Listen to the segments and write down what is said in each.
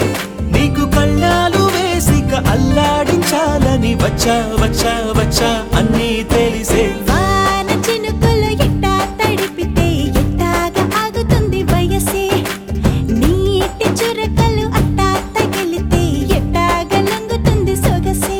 నీకు కళ్ళాలు వేసిక అల్లాడించాలని వచ్చా వచ్చా వచ్చా అన్నీ తెలిసే వాన చినుకులు ఎట్టా తడిపితే ఎట్టాగా ఆగుతుంది వయసే నీటి చురకలు అట్టా తగిలితే ఎట్టాగా లంగుతుంది సొగసే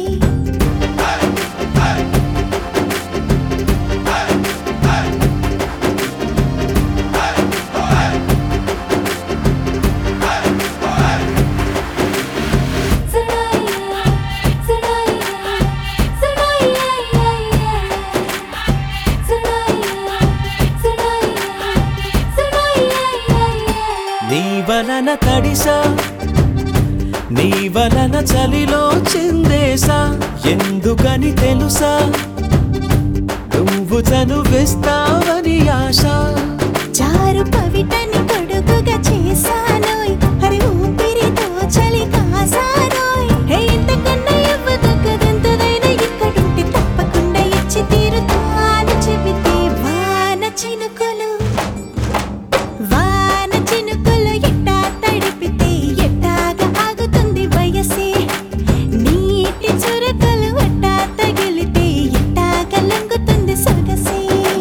నీ వలన తడిసా నీ వలన చలిలో చిందేసా ఎందుకని తెలుసా నువ్వు చనువిస్తావని ఆశ చారు పవిటని కొడుకుగా చేశానోయ్ హరి ఊపిరితో చలి కాసారోయ్ హే ఇంతకన్నా ఇవ్వదగ్గదెంతదైనా ఇక్కడుంటే తప్పకుండా ఇచ్చి తీరుతాను చెబితే వాన చినుకులు వాన చినుకులు ఎట్టా తడిపితే ఎట్టాగా ఆగుతుంది వయసే నీటి చురకలు అట్టా తగిలితే ఎట్టాగా లంగుతుంది సొగసే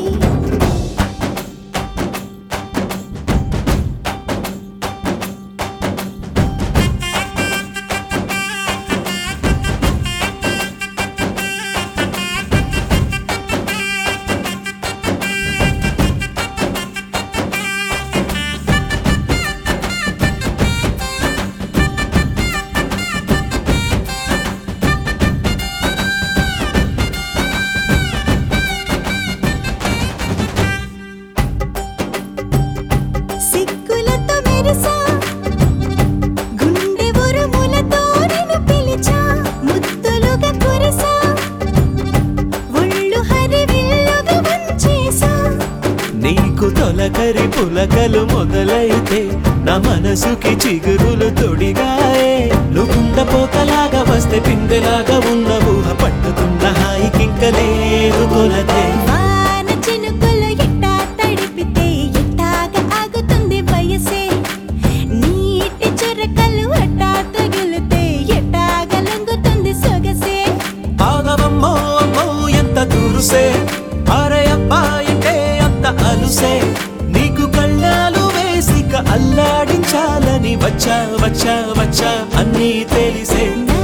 సిగ్గులతో మెరిసా గుండె ఉరుములతో నిన్ను పిలిచా ముద్దులుగా కురిసా ఒళ్ళు హరివిల్లుగా వంచేసా నీకు తొలకరి పులకలు మొదలైతే నా మనసుకి చిగురులు తొడిగాయే నువ్వుండ పోతలాగా వస్తే పిందెలాగా ఉన్న ఊహ పట్టుతున్న హాయికింక లేదు కొలతే వాన చినుకులు ఎట్టా తడిపితే ఎట్టాగా ఆగుతుంది వయసే నీటి చురకలు అట్టా తగిలితే ఎట్టాగా లంగుతుంది సొగసే ఆగవమ్మో అమ్మో ఎంత దురుసే అరే అబ్బాయంటే అంత అలుసే నీకు కళ్ళాలు వేసిక అల్లాడించాలని వచ్చా వచ్చా వచ్చా అన్నీ తెలిసే నా